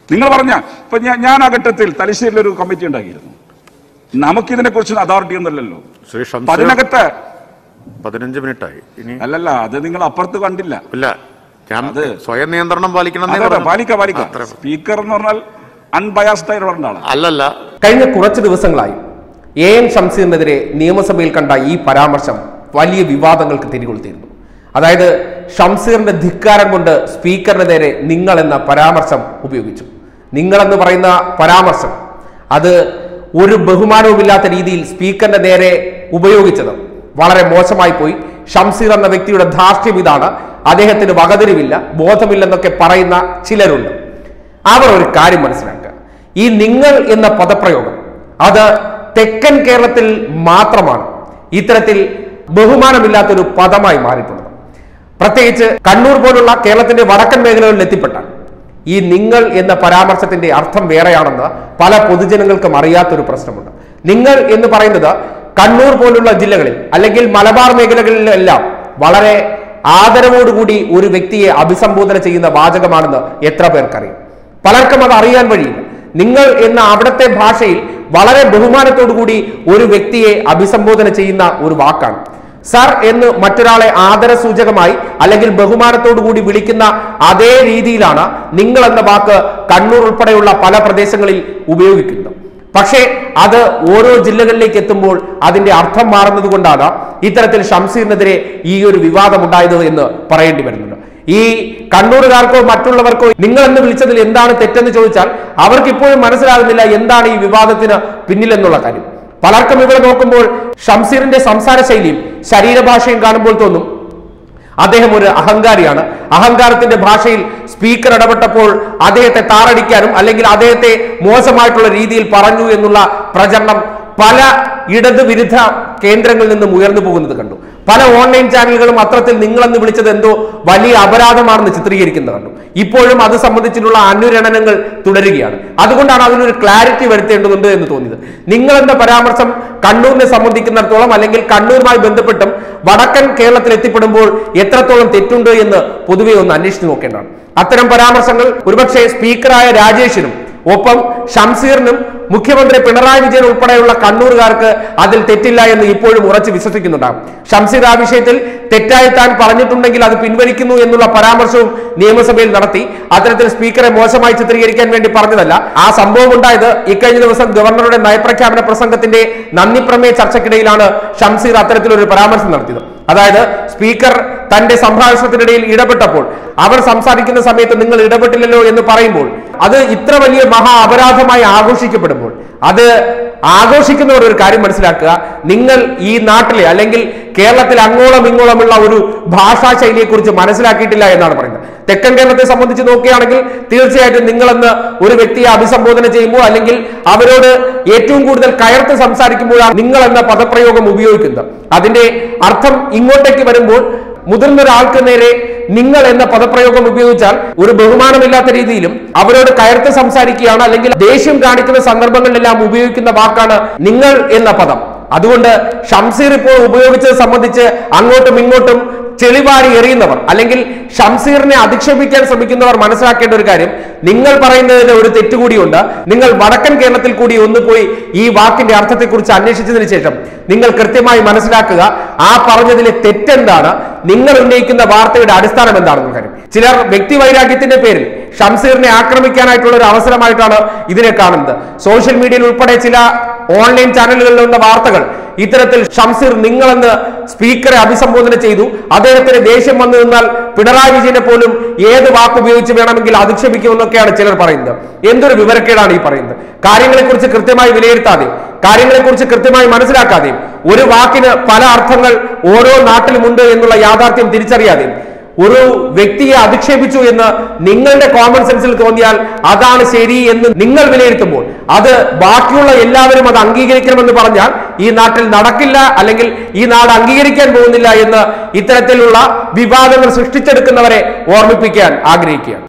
നിങ്ങൾ പറഞ്ഞ ഇപ്പൊ ഞാൻ ഞാൻ ആ ഘട്ടത്തിൽ തലശ്ശേരിയിൽ ഒരു കമ്മിറ്റി ഉണ്ടാക്കിയിരുന്നു നമുക്കിതിനെ കുറിച്ച് അതോറിറ്റി ഒന്നുമല്ലല്ലോ ശ്രീ അപ്പൊ ഷംസീർ അതിനകത്ത് പതിനഞ്ച് മിനിറ്റായി ഇനി അല്ലല്ല അത് നിങ്ങൾ അപ്പുറത്ത് കണ്ടില്ല ഇല്ല ഞാൻ അത് സ്വയം നിയന്ത്രണം പാലിക്കണം എന്നേ അതെ, അതെ, പറഞ്ഞു. പാലിക്ക പാലിക്ക അത്രേ. സ്പീക്കർ എന്ന് പറഞ്ഞാൽ അൺബയാസ്ഡ് ആയിട്ട് പറഞ്ഞ ആളാണ് അല്ലല്ല കഴിഞ്ഞ കുറച്ച് ദിവസങ്ങളായി എ എൻ ഷംസീറിനെതിരെ നിയമസഭയിൽ കണ്ട ഈ പരാമർശം വലിയ വിവാദങ്ങൾക്ക് തിരികൊളുത്തിയിരുന്നു അതായത് ഷംസീറിന്റെ ധിക്കാരം കൊണ്ട് സ്പീക്കറിന് നേരെ നിങ്ങൾ എന്ന പരാമർശം ഉപയോഗിച്ചു നിങ്ങളെന്ന് പറയുന്ന പരാമർശം അത് ഒരു ബഹുമാനവുമില്ലാത്ത രീതിയിൽ സ്പീക്കറിന്റെ നേരെ ഉപയോഗിച്ചത് വളരെ മോശമായി പോയി ഷംസീർ എന്ന വ്യക്തിയുടെ ധാർഷ്ട്യം ഇതാണ് അദ്ദേഹത്തിന് വകതിരിവില്ല ബോധമില്ലെന്നൊക്കെ പറയുന്ന ചിലരുണ്ട് അവർ ഒരു കാര്യം മനസ്സിലാക്കുക ഈ നിങ്ങൾ എന്ന പദപ്രയോഗം അത് തെക്കൻ കേരളത്തിൽ മാത്രമാണ് ഇത്തരത്തിൽ ബഹുമാനമില്ലാത്തൊരു പദമായി മാറിയിട്ടുള്ളത് പ്രത്യേകിച്ച് കണ്ണൂർ പോലുള്ള കേരളത്തിന്റെ വടക്കൻ മേഖലകളിൽ എത്തിപ്പെട്ടാൽ ഈ നിങ്ങൾ എന്ന പരാമർശത്തിന്റെ അർത്ഥം വേറെയാണെന്ന് പല പൊതുജനങ്ങൾക്കും അറിയാത്തൊരു പ്രശ്നമുണ്ട് നിങ്ങൾ എന്ന് പറയുന്നത് കണ്ണൂർ പോലുള്ള ജില്ലകളിൽ അല്ലെങ്കിൽ മലബാർ മേഖലകളിലെല്ലാം വളരെ ആദരവോടുകൂടി ഒരു വ്യക്തിയെ അഭിസംബോധന ചെയ്യുന്ന വാചകമാണെന്ന് എത്ര പേർക്കറിയാം പലർക്കും അത് അറിയാൻ വഴിയില്ല നിങ്ങൾ എന്ന അവിടുത്തെ ഭാഷയിൽ വളരെ ബഹുമാനത്തോടു കൂടി ഒരു വ്യക്തിയെ അഭിസംബോധന ചെയ്യുന്ന ഒരു വാക്കാണ് സർ എന്ന് മറ്റൊരാളെ ആദരസൂചകമായി അല്ലെങ്കിൽ ബഹുമാനത്തോടു കൂടി വിളിക്കുന്ന അതേ രീതിയിലാണ് നിങ്ങൾ എന്ന വാക്ക് കണ്ണൂർ ഉൾപ്പെടെയുള്ള പല പ്രദേശങ്ങളിൽ ഉപയോഗിക്കുന്നത് പക്ഷേ അത് ഓരോ ജില്ലകളിലേക്ക് എത്തുമ്പോൾ അതിന്റെ അർത്ഥം മാറുന്നത് കൊണ്ടാണ് ഇത്തരത്തിൽ ഷംസീറിനെതിരെ ഈ ഒരു വിവാദം ഉണ്ടായത് എന്ന് പറയേണ്ടി വരുന്നുണ്ട് ഈ കണ്ണൂരുകാർക്കോ മറ്റുള്ളവർക്കോ നിങ്ങൾ എന്ന് വിളിച്ചതിൽ എന്താണ് തെറ്റെന്ന് ചോദിച്ചാൽ അവർക്ക് ഇപ്പോഴും മനസ്സിലാകുന്നില്ല എന്താണ് ഈ വിവാദത്തിന് പിന്നിലെന്നുള്ള കാര്യം പലർക്കും ഇവിടെ നോക്കുമ്പോൾ ഷംസീറിന്റെ സംസാര ശൈലിയും ശരീരഭാഷയും കാണുമ്പോൾ തോന്നും അദ്ദേഹം ഒരു അഹങ്കാരിയാണ് അഹങ്കാരത്തിന്റെ ഭാഷയിൽ സ്പീക്കർ ഇടപെട്ടപ്പോൾ അദ്ദേഹത്തെ താറടിക്കാനും അല്ലെങ്കിൽ അദ്ദേഹത്തെ മോശമായിട്ടുള്ള രീതിയിൽ പറഞ്ഞു എന്നുള്ള പ്രചരണം പല ഇടത് വിരുദ്ധ കേന്ദ്രങ്ങളിൽ നിന്നും ഉയർന്നു പോകുന്നത് കണ്ടു പല ഓൺലൈൻ ചാനലുകളും അത്രത്തിൽ നിങ്ങളെന്ന് വിളിച്ചത് എന്തോ വലിയ അപരാധമാണെന്ന് ചിത്രീകരിക്കുന്നത് കണ്ടു ഇപ്പോഴും അത് സംബന്ധിച്ചിട്ടുള്ള അനുരണനങ്ങൾ തുടരുകയാണ് അതുകൊണ്ടാണ് അതിനൊരു ക്ലാരിറ്റി വരുത്തേണ്ടതുണ്ട് എന്ന് തോന്നിയത് നിങ്ങൾ എന്ന പരാമർശം കണ്ണൂരിനെ സംബന്ധിക്കുന്നിടത്തോളം അല്ലെങ്കിൽ കണ്ണൂരുമായി ബന്ധപ്പെട്ടും വടക്കൻ കേരളത്തിൽ എത്തിപ്പെടുമ്പോൾ എത്രത്തോളം തെറ്റുണ്ട് എന്ന് പൊതുവെ ഒന്ന് അന്വേഷിച്ച് നോക്കേണ്ടതാണ് അത്തരം പരാമർശങ്ങൾ ഒരുപക്ഷെ സ്പീക്കറായ രാജേഷിനും ഒപ്പം ഷംസീറിനും മുഖ്യമന്ത്രി പിണറായി വിജയൻ ഉൾപ്പെടെയുള്ള കണ്ണൂരുകാർക്ക് അതിൽ തെറ്റില്ല എന്ന് ഇപ്പോഴും ഉറച്ചു വിശ്വസിക്കുന്നുണ്ടാകും ഷംസീർ ആ വിഷയത്തിൽ തെറ്റായി താൻ പറഞ്ഞിട്ടുണ്ടെങ്കിൽ അത് പിൻവലിക്കുന്നു എന്നുള്ള പരാമർശവും നിയമസഭയിൽ നടത്തി അത്തരത്തിൽ സ്പീക്കറെ മോശമായി ചിത്രീകരിക്കാൻ വേണ്ടി പറഞ്ഞതല്ല ആ സംഭവം ഉണ്ടായത് ഇക്കഴിഞ്ഞ ദിവസം ഗവർണറുടെ നയപ്രഖ്യാപന പ്രസംഗത്തിന്റെ നന്ദി പ്രമേയ ചർച്ചയ്ക്കിടയിലാണ് ഷംസീർ അത്തരത്തിലൊരു പരാമർശം നടത്തിയത് അതായത് സ്പീക്കർ തന്റെ സംഭാഷണത്തിനിടയിൽ ഇടപെട്ടപ്പോൾ അവർ സംസാരിക്കുന്ന സമയത്ത് നിങ്ങൾ ഇടപെട്ടില്ലല്ലോ എന്ന് പറയുമ്പോൾ അത് ഇത്ര വലിയ മഹാ അപരാധമായി ആഘോഷിക്കപ്പെടുമ്പോൾ അത് ആഘോഷിക്കുന്നവർ ഒരു കാര്യം മനസ്സിലാക്കുക നിങ്ങൾ ഈ നാട്ടിലെ അല്ലെങ്കിൽ കേരളത്തിൽ അങ്ങോളം ഇങ്ങോളമുള്ള ഒരു ഭാഷാ ശൈലിയെ കുറിച്ച് മനസ്സിലാക്കിയിട്ടില്ല എന്നാണ് പറയുന്നത് തെക്കൻ കേരളത്തെ സംബന്ധിച്ച് നോക്കുകയാണെങ്കിൽ തീർച്ചയായിട്ടും നിങ്ങളെന്ന് ഒരു വ്യക്തിയെ അഭിസംബോധന ചെയ്യുമ്പോൾ അല്ലെങ്കിൽ അവരോട് ഏറ്റവും കൂടുതൽ കയർത്ത് സംസാരിക്കുമ്പോഴാണ് നിങ്ങൾ എന്ന പദപ്രയോഗം ഉപയോഗിക്കുന്നത് അതിന്റെ അർത്ഥം ഇങ്ങോട്ടേക്ക് വരുമ്പോൾ മുതിർന്ന ഒരാൾക്ക് നേരെ നിങ്ങൾ എന്ന പദപ്രയോഗം ഉപയോഗിച്ചാൽ ഒരു ബഹുമാനമില്ലാത്ത രീതിയിലും അവരോട് കയർത്ത് സംസാരിക്കുകയാണ് അല്ലെങ്കിൽ ദേഷ്യം കാണിക്കുന്ന സന്ദർഭങ്ങളിലെല്ലാം ഉപയോഗിക്കുന്ന വാക്കാണ് നിങ്ങൾ എന്ന പദം അതുകൊണ്ട് ഷംസീർ ഇപ്പോൾ ഉപയോഗിച്ചത് സംബന്ധിച്ച് അങ്ങോട്ടും ഇങ്ങോട്ടും ചെളിവാരി എറിയുന്നവർ അല്ലെങ്കിൽ ഷംസീറിനെ അധിക്ഷേപിക്കാൻ ശ്രമിക്കുന്നവർ മനസ്സിലാക്കേണ്ട ഒരു കാര്യം നിങ്ങൾ പറയുന്നതിന് ഒരു തെറ്റുകൂടിയുണ്ട് നിങ്ങൾ വടക്കൻ കേരളത്തിൽ കൂടി ഒന്ന് പോയി ഈ വാക്കിന്റെ അർത്ഥത്തെക്കുറിച്ച് അന്വേഷിച്ചതിന് ശേഷം നിങ്ങൾ കൃത്യമായി മനസ്സിലാക്കുക ആ പറഞ്ഞതിലെ തെറ്റെന്താണ് നിങ്ങൾ ഉന്നയിക്കുന്ന വാർത്തയുടെ അടിസ്ഥാനം എന്താണെന്ന് കാര്യം ചിലർ വ്യക്തി വൈരാഗ്യത്തിന്റെ പേരിൽ ഷംസീറിനെ ആക്രമിക്കാനായിട്ടുള്ള ഒരു അവസരമായിട്ടാണ് ഇതിനെ കാണുന്നത് സോഷ്യൽ മീഡിയയിൽ ഉൾപ്പെടെ ചില ഓൺലൈൻ ചാനലുകളിൽ വന്ന വാർത്തകൾ ഇത്തരത്തിൽ ഷംസീർ നിങ്ങളെന്ന് സ്പീക്കറെ അഭിസംബോധന ചെയ്തു അദ്ദേഹത്തിന് ദേഷ്യം വന്നു നിന്നാൽ പിണറായി വിജയനെ പോലും ഏത് വാക്ക് ഉപയോഗിച്ച് വേണമെങ്കിൽ അധിക്ഷേപിക്കുമെന്നൊക്കെയാണ് ചിലർ പറയുന്നത് എന്തൊരു വിവരക്കേടാണ് ഈ പറയുന്നത് കാര്യങ്ങളെക്കുറിച്ച് കൃത്യമായി വിലയിരുത്താതെയും കാര്യങ്ങളെക്കുറിച്ച് കൃത്യമായി മനസ്സിലാക്കാതെയും ഒരു വാക്കിന് പല അർത്ഥങ്ങൾ ഓരോ നാട്ടിലുമുണ്ട് എന്നുള്ള യാഥാർത്ഥ്യം തിരിച്ചറിയാതെയും ഒരു വ്യക്തിയെ അധിക്ഷേപിച്ചു എന്ന് നിങ്ങളുടെ കോമൺ സെൻസിൽ തോന്നിയാൽ അതാണ് ശരി എന്ന് നിങ്ങൾ വിലയിരുത്തുമ്പോൾ അത് ബാക്കിയുള്ള എല്ലാവരും അത് അംഗീകരിക്കണമെന്ന് പറഞ്ഞാൽ ഈ നാട്ടിൽ നടക്കില്ല അല്ലെങ്കിൽ ഈ നാട് അംഗീകരിക്കാൻ പോകുന്നില്ല എന്ന് ഇത്തരത്തിലുള്ള വിവാദങ്ങൾ സൃഷ്ടിച്ചെടുക്കുന്നവരെ ഓർമ്മിപ്പിക്കാൻ ആഗ്രഹിക്കുകയാണ്